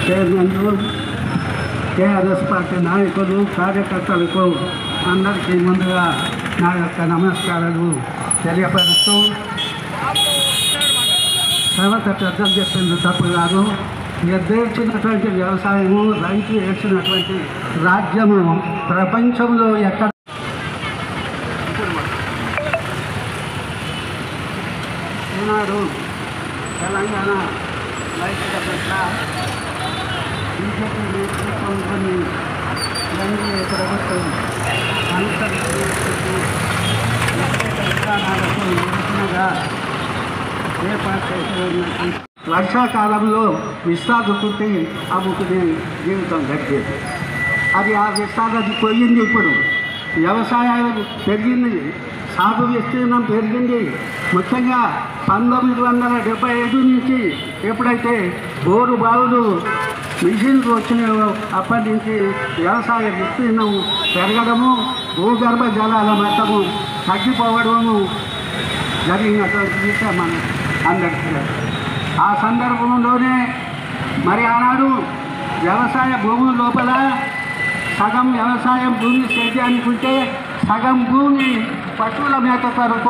చైర్మన్లు TRS party నాయకులు కార్యకర్తలకు అందరికీ ముందుగా నా యొక్క నమస్కారాలు తెలియపరుస్తూ తర్వాత పెద్దలు చెప్పింది తప్పు కాదు నిర్దేశించినటువంటి వ్యవసాయము రైతు వేసినటువంటి రాజ్యము ప్రపంచంలో ఎక్కడ ఈనాడు తెలంగాణ రైతుల పట్ల బీజేపీ నేతృత్వంలోని ఎన్డీఏ ప్రభుత్వం అనుసరిస్తున్నటువంటి ప్రత్యేక విధానాలకు నిరసనగా ఏర్పాటు చేసినటువంటి వర్షాకాలంలో విషాదుకుంటే అమ్ముకునే జీవితం గడిపేది అది ఆ విషాదం పోయింది ఇప్పుడు వ్యవసాయం పెరిగింది సాగు విస్తీర్ణం పెరిగింది ముఖ్యంగా పంతొమ్మిది వందల డెబ్బై ఐదు నుంచి ఎప్పుడైతే బోరు బావులు మిషన్లు వచ్చినాయో అప్పటి నుంచి వ్యవసాయ విస్తీర్ణం పెరగడము భూగర్భ జలాల మట్టము తగ్గిపోవడము జరిగినటువంటి విషయం మనం అందరికీ తెలుసు. ఆ సందర్భంలోనే మరి ఆనాడు వ్యవసాయ భూముల లోపల సగం వ్యవసాయం భూమి సేద్యానికి ఉంటే సగం భూమి పశువుల మేత కొరకు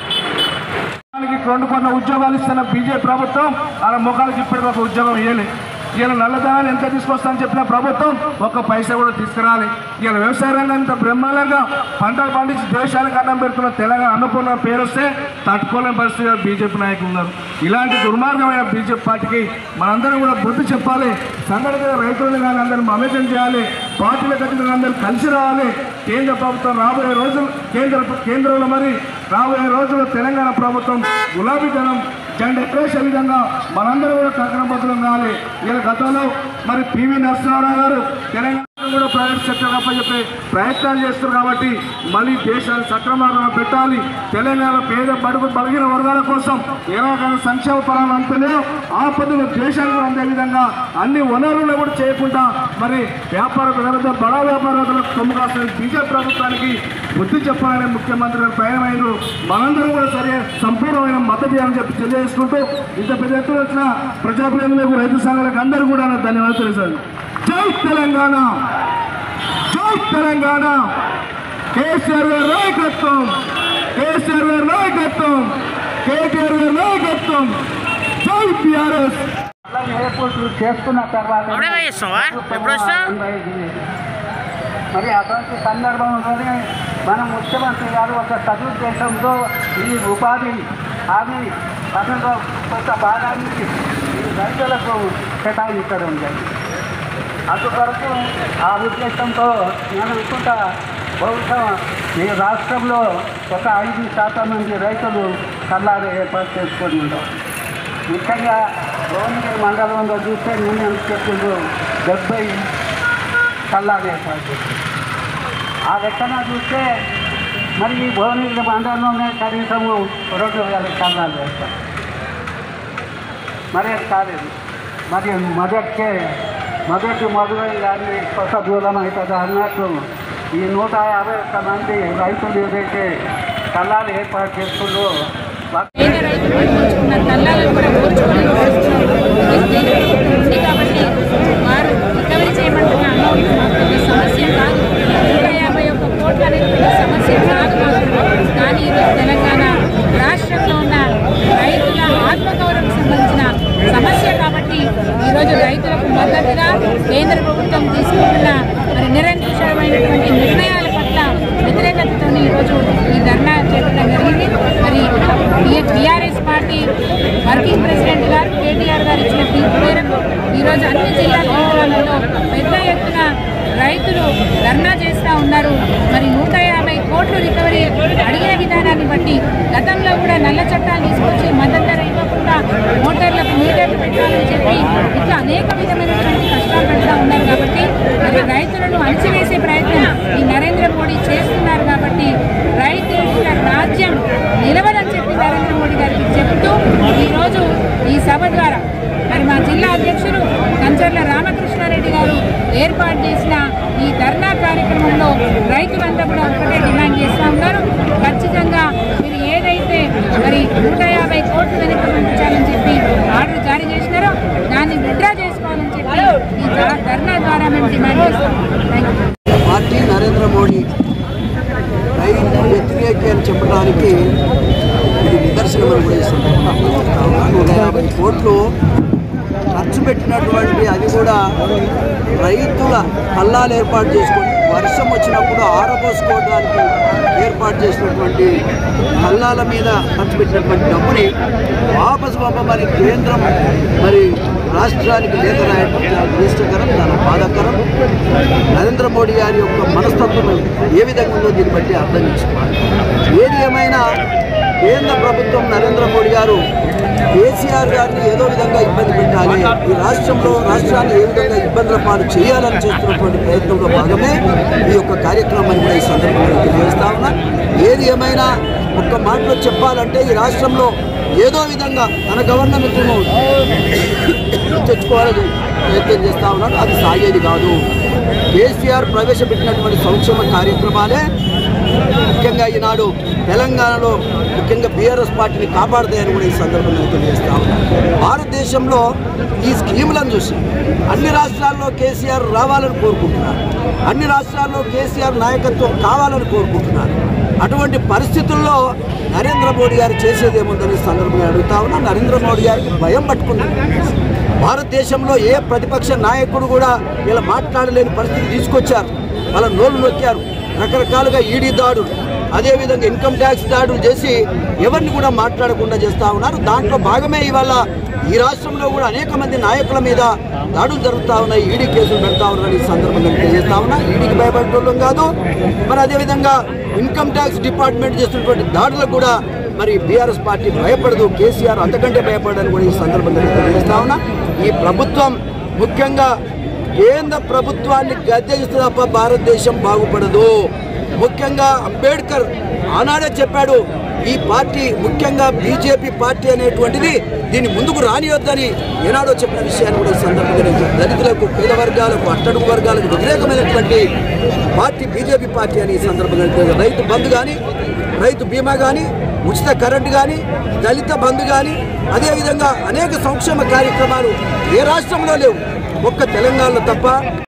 వాళ్ళకి రెండు కొన్న ఉద్యోగాలు ఇస్తున్న బీజేపీ ప్రభుత్వం వాళ్ళ ముఖాలకి ఇప్పటికి ఒక ఉద్యోగం ఇవ్వలే ఇలా నల్లధనాన్ని ఎంత తీసుకొస్తానని చెప్పిన ప్రభుత్వం ఒక్క పైసా కూడా తీసుకురాలి ఇలా వ్యవసాయ రంగం ఇంత బ్రహ్మాండంగా పంటలు పండించి దేశానికి అన్నం పెడుతున్న తెలంగాణ అన్నపూర్ణ పేరు వస్తే తట్టుకోలేని పరిస్థితి బీజేపీ నాయకులు ఉన్నారు ఇలాంటి దుర్మార్గమైన బీజేపీ పార్టీకి మనందరం కూడా బుద్ధి చెప్పాలి సంఘటిత రైతులను కానీ అందరం మమేకం చేయాలి పార్టీల కట్టిన అందరూ కలిసి రావాలి కేంద్ర ప్రభుత్వం రాబోయే రోజులు కేంద్ర కేంద్రంలో మరి రాబోయే రోజుల్లో తెలంగాణ ప్రభుత్వం గులాబీ జనం జెండా ఎక్కడేసే విధంగా మనందరం కూడా కంకణబద్దులం కావాలి ఇలా గతంలో మరి పివి నరసింహారావు గారు తెలంగాణ కూడా ప్రైవేట్ సెక్టర్ అప్పచెప్పే ప్రయత్నాలు చేస్తారు కాబట్టి మళ్ళీ దేశాన్ని సక్రమంగా పెట్టాలి తెలంగాణ పేద బడుగు బలిగిన వర్గాల కోసం ఏ రకమైన సంక్షేమ ఫలాలు అంతలేవు ఆ పద్ధతిలో దేశానికి కూడా అందే విధంగా అన్ని వనరులు కూడా చేయకుండా మరి వ్యాపార విధానంతో బడా వ్యాపారవేత్తలకు కొమ్ము కాసిన బీజేపీ ప్రభుత్వానికి బుద్ధి చెప్పాలని ముఖ్యమంత్రి గారు ప్రయాణమైనారు మనందరం కూడా సరే సంపూర్ణమైన మద్దతు ఇవ్వాలని చెప్పి తెలియజేసుకుంటూ ఇంత పెద్ద ఎత్తున వచ్చిన ప్రజాప్రతినిధులకు రైతు సంఘాలకు అందరూ కూడా నా ధన్యవాదాలు తెలియజేశాను జై తెలంగాణ జై తెలంగాణ కేసీఆర్ గారి నాయకత్వం కేసీఆర్ గారి నాయకత్వం కేటీఆర్ గారి నాయకత్వం జై టిఆర్ఎస్ ఏర్పాట్లు చేసుకున్న తర్వాత అప్పుడే వేస్తావా? ఎప్పుడు వస్తావు? మరి అటువంటి సందర్భంలోనే మన ముఖ్యమంత్రి గారు ఒక సదుద్దేశంతో ఈ ఉపాధి హామీ పనుల్లో కొంత భాగాన్ని ఈ రైతులకు కేటాయించడం జరిగింది అందుకొరకు ఆ ఉద్దేశంతో నేను అనుకుంటా బహుశా ఈ రాష్ట్రంలో ఒక ఐదు శాతం మంది రైతులు కల్లారు ఏర్పాటు చేసుకొని ఉంటారు ముఖ్యంగా భువనగిరి మండలంలో చూస్తే నేను చెప్పిండ్రు డెబ్బై కల్లాలు ఏర్పాటు చేశారు ఆ లెక్కన చూస్తే మరి ఈ భువనగిరి మండలంలోనే కనీసము రెండు వేల కల్లాలు వేస్తారు మరి అది కాలేదు మరి మొదటికే మొదటి మొదలై కానీ కొత్త దూరం అవుతుంది అన్నట్లు ఈ నూట యాభై ఒక్క మంది రైతులు ఏదైతే కల్లాలు ఏర్పాటు చేస్తుందో వా- పేద రైతులు పండించుకున్న కళ్ళాలను కూడా ఓర్చుకొని ఉంది కాబట్టి వారు రికవరీ చేయమంటున్న అమౌంట్ మాకు పెద్ద సమస్య కాదు నూట యాభై ఒక్క కోట్లు అనేది పెద్ద సమస్య కాదు మాకు కానీ ఈరోజు తెలంగాణ రాష్ట్రంలో ఉన్న రైతుల ఆత్మగౌరవం సంబంధించిన సమస్య కాబట్టి ఈరోజు రైతులకు మద్దతుగా కేంద్ర ప్రభుత్వం తీసుకుంటున్న మరి నిరంకుశమైనటువంటి నిర్ణయాల పట్ల వ్యతిరేకతతో ఈరోజు ఈ ధర్నా చేపట్టడం జరిగింది మరి టీఆర్ఎస్ పార్టీ వర్కింగ్ ప్రెసిడెంట్ గారు కేటీఆర్ గారు ఇచ్చిన పిలుపు మేరకు ఈరోజు అన్ని జిల్లా కేంద్రాలలో పెద్ద ఎత్తున రైతులు ధర్నా చేస్తూ ఉన్నారు మరి నూట యాభై కోట్లు రికవరీ అడిగిన విధానాన్ని బట్టి గతంలో కూడా నల్ల చట్టాలు తీసుకొచ్చి మద్దతు ధర ఇవ్వకుండా మోటార్లకు మీటర్లు పెట్టాలని చెప్పి ఇట్లా అనేక విధమైనటువంటి కష్టాలు పెడతా ఉన్నారు కాబట్టి మరి రైతులను అణచివేసే ప్రయత్నం ఈ నరేంద్ర మోడీ చేస్తున్నారు కాబట్టి రైతుల రాజ్యం నిలవదని చెప్పి నరేంద్ర మోడీ గారికి చెబుతూ ఈరోజు ఈ సభ ద్వారా మరి మా జిల్లా అధ్యక్షులు కంచర్ల రామకృష్ణారెడ్డి గారు ఏర్పాటు చేసిన ఈ ధర్నా కార్యక్రమంలో రైతులంతా కూడా ఒకటే డిమాండ్ చేస్తూ ఉన్నారు ఖచ్చితంగా మీరు ఏదైతే మరి నూట యాభై కోట్లు వెనక్కి పంపించాలని చెప్పి ఆర్డర్ జారీ చేసినారో దాన్ని విత్డ్రా చేసుకోవాలని చెప్పి ఈ సందర్భంగా తెలియజేస్తా ఉన్నాను. నూట యాభై కోట్లు ఖర్చు పెట్టినటువంటి అది కూడా రైతుల కల్లాలు ఏర్పాటు చేసుకొని వర్షం వచ్చినప్పుడు ఆరబోసుకోవడానికి ఏర్పాటు చేసినటువంటి కల్లాల మీద ఖర్చు పెట్టినటువంటి డబ్బుని వాపసు పంపమని కేంద్రం మరి రాష్ట్రానికి లేఖ రాయడం చాలా క్లిష్టకరం చాలా బాధాకరం నరేంద్ర మోడీ గారి యొక్క మనస్తత్వం ఏ విధంగా ఉందో దీన్ని బట్టి అర్థం చేసుకోవాలి ఏది ఏమైనా కేంద్ర ప్రభుత్వం నరేంద్ర మోడీ గారు కేసీఆర్ గారిని ఏదో విధంగా ఇబ్బంది పెట్టాలి ఈ రాష్ట్రంలో రాష్ట్రాన్ని ఏ విధంగా ఇబ్బందుల పాలు చేయాలని చేస్తున్నటువంటి ప్రయత్నంలో భాగమే ఈ యొక్క కార్యక్రమాన్ని కూడా ఈ సందర్భంగా తెలియజేస్తా ఉన్నా ఏది ఏమైనా ఒక్క మాటలో చెప్పాలంటే ఈ రాష్ట్రంలో ఏదో విధంగా తన గవర్నమెంట్ను తెచ్చుకోవాలని ప్రయత్నం చేస్తా ఉన్నాడు అది సాగేది కాదు కేసీఆర్ ప్రవేశపెట్టినటువంటి సంక్షేమ కార్యక్రమాలే ముఖ్యంగా ఈనాడు తెలంగాణలో ముఖ్యంగా బీఆర్ఎస్ పార్టీని కాపాడుతాయని కూడా ఈ సందర్భంగా తెలియజేస్తా ఉన్నాను భారతదేశంలో ఈ స్కీములను చూసి అన్ని రాష్ట్రాల్లో కేసీఆర్ రావాలని కోరుకుంటున్నారు అన్ని రాష్ట్రాల్లో కేసీఆర్ నాయకత్వం కావాలని కోరుకుంటున్నారు అటువంటి పరిస్థితుల్లో నరేంద్ర మోడీ గారు చేసేది ఏముందని ఈ సందర్భంగా అడుగుతా ఉన్నా నరేంద్ర మోడీ గారికి భయం పట్టుకుంది భారతదేశంలో ఏ ప్రతిపక్ష నాయకుడు కూడా ఇలా మాట్లాడలేని పరిస్థితి తీసుకొచ్చారు వాళ్ళ నోళ్ళు నొక్కారు రకరకాలుగా ఈడీ దాడులు అదేవిధంగా ఇన్కమ్ ట్యాక్స్ దాడులు చేసి ఎవరిని కూడా మాట్లాడకుండా చేస్తూ ఉన్నారు దాంట్లో భాగమే ఇవాళ ఈ రాష్ట్రంలో కూడా అనేక మంది నాయకుల మీద దాడులు జరుగుతూ ఉన్నాయి ఈడీ కేసులు పెడతా ఉన్నారని ఈ సందర్భంగా తెలియజేస్తా ఉన్నా ఈడీకి భయపడటం కాదు మరి అదేవిధంగా ఇన్కమ్ ట్యాక్స్ డిపార్ట్మెంట్ చేస్తున్నటువంటి దాడులకు కూడా మరి బీఆర్ఎస్ పార్టీ భయపడదు కేసీఆర్ అంతకంటే భయపడని కూడా ఈ సందర్భంగా తెలియజేస్తా ఉన్నా ఈ ప్రభుత్వం ముఖ్యంగా కేంద్ర ప్రభుత్వాన్ని గద్దెదిస్తే తప్ప భారతదేశం బాగుపడదు ముఖ్యంగా అంబేద్కర్ ఆనాడే చెప్పాడు ఈ పార్టీ ముఖ్యంగా బీజేపీ పార్టీ అనేటువంటిది దీన్ని ముందుకు రానియొద్దని ఏనాడో చెప్పిన విషయాన్ని కూడా ఈ సందర్భంగా నేను చెప్తాను. దళితులకు పేద వర్గాలకు అట్టడుగు వర్గాలకు వ్యతిరేకమైనటువంటి పార్టీ బీజేపీ పార్టీ అని ఈ సందర్భంగా తెలియజేస్తాను. రైతు బంధు కానీ రైతు బీమా కానీ ఉచిత కరెంటు కానీ దళిత బంధు కానీ అదేవిధంగా అనేక సంక్షేమ కార్యక్రమాలు ఏ రాష్ట్రంలో లేవు ఒక్క తెలంగాణలో తప్ప